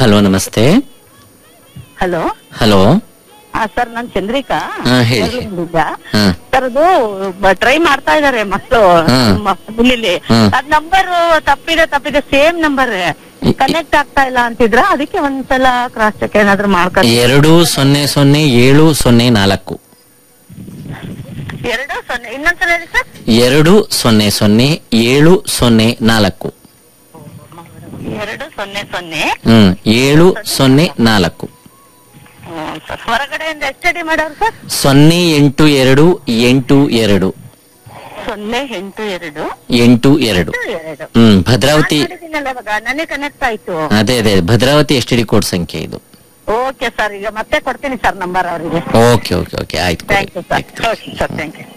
Hello ನಮಸ್ತೆ hello hello sir ನಾನ್ ಚಂದ್ರಿಕಾ ಹಾ, ಹೇಳಿ. ಬೆಂಗಳೂರಿಂದ. ಹಾ ಸರ್ ಅದು ಟ್ರೈ ಮಾಡ್ತಾ ಇದಾರೆ ಮಕ್ಕಳು ಹಾ. ಇಲ್ಲಿ ಹಾ. ಅದ್ ನಂಬರ್ ತಪ್ಪಿದೆ ತಪ್ಪಿದೆ ಸೇಮ್ ನಂಬರ್ ಕನೆಕ್ಟ್ ಆಗ್ತಾ ಇಲ್ಲ ಅಂತಿದ್ರ ಅದಕ್ಕೆ ಒಂದ್ಸಲ ಕ್ರಾಸ್ ಚೆಕ್ ಏನಾದ್ರು ಮಾಡ್ಕೊಂಡು ಎರಡು ಸೊನ್ನೆ ಸೊನ್ನೆ ಏಳು ಸೊನ್ನೆ ನಾಲ್ಕು ಎರಡು ಸೊನ್ನೆ ಇನ್ನೊಂದ್ಸಲ ಹೇಳಿ ಸರ್ ಎರಡು ಸೊನ್ನೆ ಸೊನ್ನೆ ಏಳು ಸೊನ್ನೆ ನಾಲ್ಕು ಎರಡು ಸೊನ್ನೆ ಸೊನ್ನೆ ಹ್ಮ್ ಏಳು ಸೊನ್ನೆ ನಾಲ್ಕು ಹ್ಮ್, ಸರ್. ಹೊರಗಡೆಯಿಂದ ಎಷ್ಟು ಅಡಿ ಮಾಡೋರು ಸರ್ ಸೊನ್ನೆ ಎಂಟು ಎರಡು ಎಂಟು ಎರಡು ಸೊನ್ನೆ ಎಂಟು ಎರಡು ಎಂಟು ಎರಡು ಎಂಟು ಎರಡು ಹ್ಮ್ ಭದ್ರಾವತಿ ನಾನ್ ಮಾಡಿದ್ದೀನಲ್ಲ ಇವಾಗ ನನಗೆ ಕನೆಕ್ಟ್ ಆಯ್ತು ಅದೇ ಅದೇ Bhadravati S T D code ಸಂಖ್ಯೆ ಇದು ಓಕೆ ಸರ್ ಈಗ ಮತ್ತೆ ಕೊಡ್ತೀನಿ ಸರ್ ನಂಬರ್ ಅವರಿಗೆ ಓಕೆ ಓಕೆ ಓಕೆ ಆಯ್ತು ಥ್ಯಾಂಕ್ ಯು ಕೊಡಿ. Sir okay sir thank you